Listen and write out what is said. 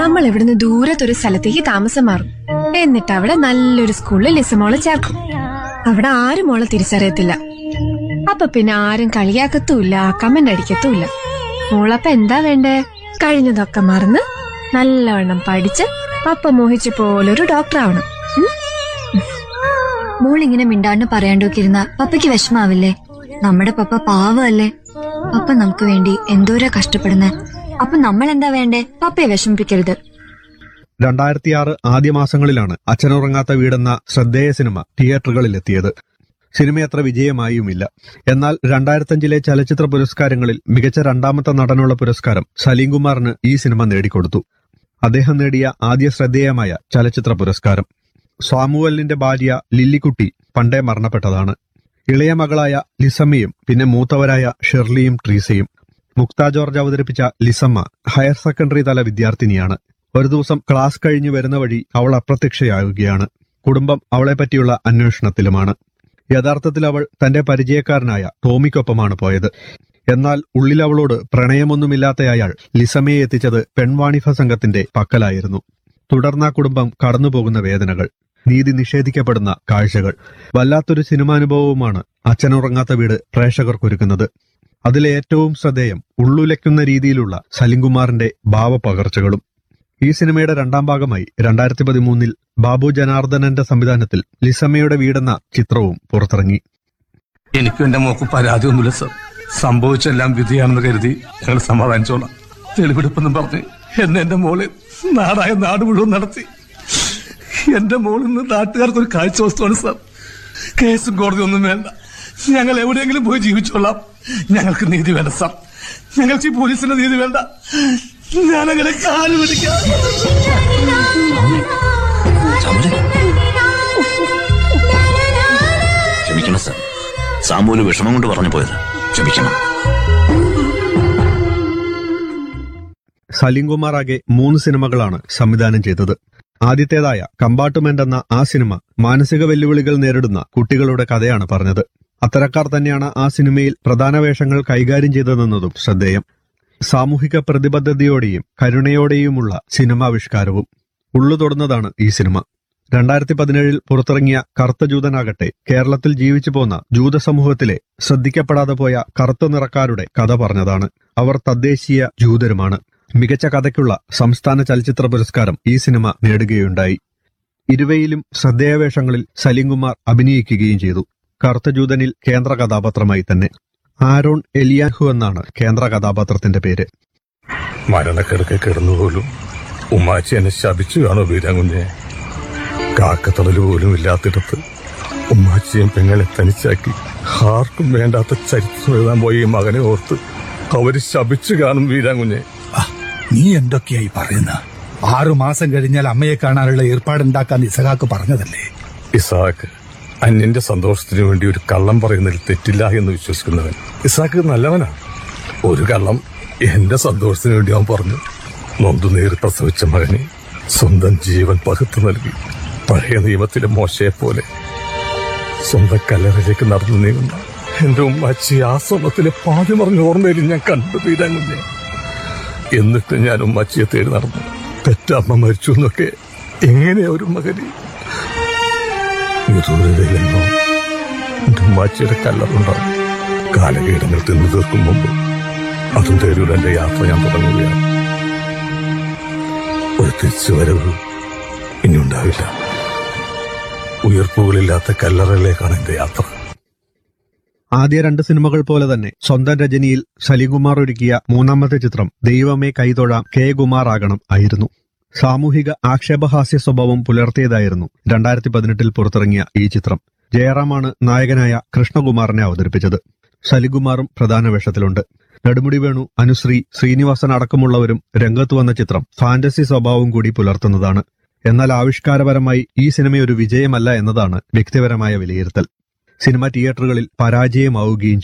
നമ്മൾ ഇവിടുന്ന് ദൂരത്തൊരു സ്ഥലത്തേക്ക് താമസം മാറും എന്നിട്ട് അവിടെ നല്ലൊരു സ്കൂളിൽ ലിസമോളെ ചേർക്കും അവിടെ ആരും മോളെ തിരിച്ചറിയത്തില്ല അപ്പൊ പിന്നെ ആരും കളിയാക്കത്തുമില്ല കമന്റ് അടിക്കത്തുമില്ല മോളപ്പ എന്താ വേണ്ടേ കഴിഞ്ഞതൊക്കെ മറന്ന് നല്ലവണ്ണം പഠിച്ച് പപ്പ മോഹിച്ച പോലൊരു ഡോക്ടർ ആവണം ഉം? മോൾ ഇങ്ങനെ മിണ്ടാണ്ട് പറയാണ്ടൊക്കെ ഇരുന്ന പപ്പയ്ക്ക് വിഷമാവില്ലേ നമ്മുടെ പപ്പ പാവല്ലേ പപ്പ നമുക്ക് വേണ്ടി എന്തോരാ കഷ്ടപ്പെടുന്നേ അപ്പൊ നമ്മൾ എന്താ വേണ്ടേ പപ്പയെ വിഷമിപ്പിക്കരുത് രണ്ടായിരത്തിയാറ് ആദ്യ മാസങ്ങളിലാണ് അച്ഛനുറങ്ങാത്ത വീടെന്ന ശ്രദ്ധേയ സിനിമ തിയേറ്ററുകളിലെത്തിയത് സിനിമയത്ര വിജയമായുമില്ല എന്നാൽ രണ്ടായിരത്തഞ്ചിലെ ചലച്ചിത്ര പുരസ്കാരങ്ങളിൽ മികച്ച രണ്ടാമത്തെ നടനുള്ള പുരസ്കാരം സലീം കുമാറിന് ഈ സിനിമ നേടിക്കൊടുത്തു അദ്ദേഹം നേടിയ ആദ്യ ശ്രദ്ധേയമായ ചലച്ചിത്ര പുരസ്കാരം സാമുവലിന്റെ ഭാര്യ ലില്ലിക്കുട്ടി പണ്ടേ മരണപ്പെട്ടതാണ് ഇളയ മകളായ ലിസമ്മയും പിന്നെ മൂത്തവരായ ഷെർലിയും ട്രീസയും മുക്ത ജോർജ് അവതരിപ്പിച്ച ലിസമ്മ ഹയർ സെക്കൻഡറി തല വിദ്യാർത്ഥിനിയാണ് ഒരു ദിവസം ക്ലാസ് കഴിഞ്ഞു വരുന്ന വഴി അവൾ അപ്രത്യക്ഷയാവുകയാണ് കുടുംബം അവളെപ്പറ്റിയുള്ള അന്വേഷണത്തിലുമാണ് യഥാർത്ഥത്തിൽ അവൾ തന്റെ പരിചയക്കാരനായ ടോമിക്കൊപ്പമാണ് പോയത് എന്നാൽ ഉള്ളിൽ അവളോട് പ്രണയമൊന്നുമില്ലാത്ത അയാൾ ലിസമയെ എത്തിച്ചത് പെൺവാണിഭ സംഘത്തിന്റെ പക്കലായിരുന്നു തുടർന്ന് ആ കുടുംബം കടന്നുപോകുന്ന വേദനകൾ നീതി നിഷേധിക്കപ്പെടുന്ന കാഴ്ചകൾ വല്ലാത്തൊരു സിനിമാനുഭവവുമാണ് അച്ഛനുറങ്ങാത്ത വീട് പ്രേക്ഷകർക്കൊരുക്കുന്നത് അതിലെ ഏറ്റവും ശ്രദ്ധേയം ഉള്ളുലയ്ക്കുന്ന രീതിയിലുള്ള സലിംകുമാറിന്റെ ഭാവപകർച്ചകളും ഈ സിനിമയുടെ രണ്ടാം ഭാഗമായി രണ്ടായിരത്തി പതിമൂന്നിൽ ബാബു ജനാർദ്ദനന്റെ സംവിധാനത്തിൽ ലിസമ്മയുടെ വീടെന്ന ചിത്രവും പുറത്തിറങ്ങി എനിക്കും എന്റെ മോക്കും പരാതിയൊന്നുമില്ല സർ സംഭവിച്ചെല്ലാം വിധിയാണെന്ന് കരുതി ഞങ്ങൾ സമാധാനിച്ചോളാം തെളിവെടുപ്പെന്നും പറഞ്ഞ് എന്നെ എന്റെ മോള് നാടായ നാട് മുഴുവൻ നടത്തി എന്റെ മോൾ ഇന്ന് നാട്ടുകാർക്ക് ഒരു കാഴ്ച വസ്തുവാണ് സർ കേസും കോടതി ഒന്നും വേണ്ട ഞങ്ങൾ എവിടെയെങ്കിലും പോയി ജീവിച്ചോളാം ഞങ്ങൾക്ക് നീതി വേണ്ട സർ ഞങ്ങൾക്ക് ഈ പോലീസിന്റെ നീതി വേണ്ട ഞാനങ്ങനെ കാല് പിടിക്കാം ക്ഷമിക്കണം സാർ സാമ്പൂല് വിഷമം കൊണ്ട് പറഞ്ഞു പോയത് ക്ഷമിക്കണം സലീം കുമാർ ആകെ മൂന്ന് സിനിമകളാണ് സംവിധാനം ചെയ്തത് ആദ്യത്തേതായ കമ്പാർട്ട്മെന്റ് എന്ന ആ സിനിമ മാനസിക വെല്ലുവിളികൾ നേരിടുന്ന കുട്ടികളുടെ കഥയാണ് പറഞ്ഞത് അത്തരക്കാർ തന്നെയാണ് ആ സിനിമയിൽ പ്രധാന വേഷങ്ങൾ കൈകാര്യം ചെയ്തതെന്നതും ശ്രദ്ധേയം സാമൂഹിക പ്രതിബദ്ധതയോടെയും കരുണയോടെയുമുള്ള സിനിമാവിഷ്കാരവും ഉള്ളു തൊടുന്നതാണ് ഈ സിനിമ രണ്ടായിരത്തി പതിനേഴിൽ പുറത്തിറങ്ങിയ കറുത്ത ജൂതനാകട്ടെ കേരളത്തിൽ ജീവിച്ചു പോന്ന ജൂത സമൂഹത്തിലെ ശ്രദ്ധിക്കപ്പെടാതെ പോയ കറുത്ത നിറക്കാരുടെ കഥ പറഞ്ഞതാണ് അവർ തദ്ദേശീയ ജൂതരുമാണ് മികച്ച കഥയ്ക്കുള്ള സംസ്ഥാന ചലച്ചിത്ര പുരസ്കാരം ഈ സിനിമ നേടുകയുണ്ടായി ഇരുവയിലും ശ്രദ്ധേയ വേഷങ്ങളിൽ സലീംകുമാർ അഭിനയിക്കുകയും ചെയ്തു കറുത്ത ജൂതനിൽ കേന്ദ്ര കഥാപാത്രമായി തന്നെ ആരോൺ എലിയാൻഹു എന്നാണ് കേന്ദ്ര കഥാപാത്രത്തിന്റെ പേര് മരണക്കിടക്കെ കിടന്നുപോലും ഉമ്മാച്ചി എന്നെ ശപിച്ചു കാണോ വീരാങ്കുഞ്ഞെ കാക്കത്തണല് പോലും ഇല്ലാത്തിടത്ത് ഉമ്മാച്ചിയും പെങ്ങളെ തനിച്ചാക്കി ആർക്കും വേണ്ടാത്ത ചരിത്രം എഴുതാൻ പോയ ഈ മകനെ ഓർത്ത് അവര് ശപിച്ചു കാണും വീരാങ്കുഞ്ഞെ ആ, നീ എന്തൊക്കെയായി പറയുന്ന ആറു മാസം കഴിഞ്ഞാൽ അമ്മയെ കാണാനുള്ള ഏർപ്പാടുണ്ടാക്കാൻ ഇസഹാക്ക് പറഞ്ഞതല്ലേ ഇസാക്ക് അന്യന്റെ സന്തോഷത്തിന് വേണ്ടി ഒരു കള്ളം പറയുന്നതിൽ തെറ്റില്ല എന്ന് വിശ്വസിക്കുന്നവൻ ഇസാക്ക് നല്ലവനാണ് ഒരു കള്ളം എന്റെ സന്തോഷത്തിന് വേണ്ടി അവൻ പറഞ്ഞു നൊന്തു നേരി പ്രസവിച്ച മകനെ സ്വന്തം ജീവൻ പകുത്തു നൽകി പഴയ നിയമത്തിലെ മോശയെ പോലെ സ്വന്തം കല്ലറയിലേക്ക് നടന്നു നീങ്ങുന്ന എന്റെ ഉമ്മാച്ചി ആ സ്വർണത്തിലെ പാതി മറിഞ്ഞ ഓർമ്മയിൽ ഞാൻ കണ്ടു തീരാങ്ങുന്നേ എന്നിട്ട് ഞാൻ ഉമ്മാച്ചിയെ തേടി നടന്നു പെറ്റമ്മ മരിച്ചു എന്നൊക്കെ എങ്ങനെയാ ഒരു മകനെ വിദൂരതയിലെന്നോ എന്റെ ഉമ്മാച്ചിയുടെ കല്ലറുണ്ടാവും കാലകീടങ്ങൾ തിന്നു തീർക്കും മുമ്പ് അതും തേടിയുള്ള എന്റെ യാത്ര ഞാൻ തുടങ്ങുകയാണ് ഒരു തിരിച്ചുവരവ് ഇനി ഉണ്ടാവില്ല ഉയർപ്പുകളില്ലാത്ത കല്ലറയിലേക്കാണ് എന്റെ യാത്ര ആദ്യ രണ്ട് സിനിമകൾ പോലെ തന്നെ സ്വന്തം രചനയിൽ സലികുമാർ ഒരുക്കിയ മൂന്നാമത്തെ ചിത്രം ദൈവമേ കൈതൊഴാം കെ കുമാർ ആകണം ആയിരുന്നു സാമൂഹിക ആക്ഷേപഹാസ്യ സ്വഭാവം പുലർത്തിയതായിരുന്നു രണ്ടായിരത്തി പതിനെട്ടിൽ പുറത്തിറങ്ങിയ ഈ ചിത്രം ജയറാമാണ് നായകനായ കൃഷ്ണകുമാറിനെ അവതരിപ്പിച്ചത് സലികുമാറും പ്രധാന വേഷത്തിലുണ്ട് നെടുമുടി വേണു അനുശ്രീ ശ്രീനിവാസൻ അടക്കമുള്ളവരും രംഗത്ത് വന്ന ചിത്രം ഫാന്റസി സ്വഭാവം കൂടി പുലർത്തുന്നതാണ് എന്നാൽ ആവിഷ്കാരപരമായി ഈ സിനിമ ഒരു വിജയമല്ല എന്നതാണ് വ്യക്തിപരമായ വിലയിരുത്തൽ സിനിമ തിയേറ്ററുകളിൽ പരാജയമാവുകയും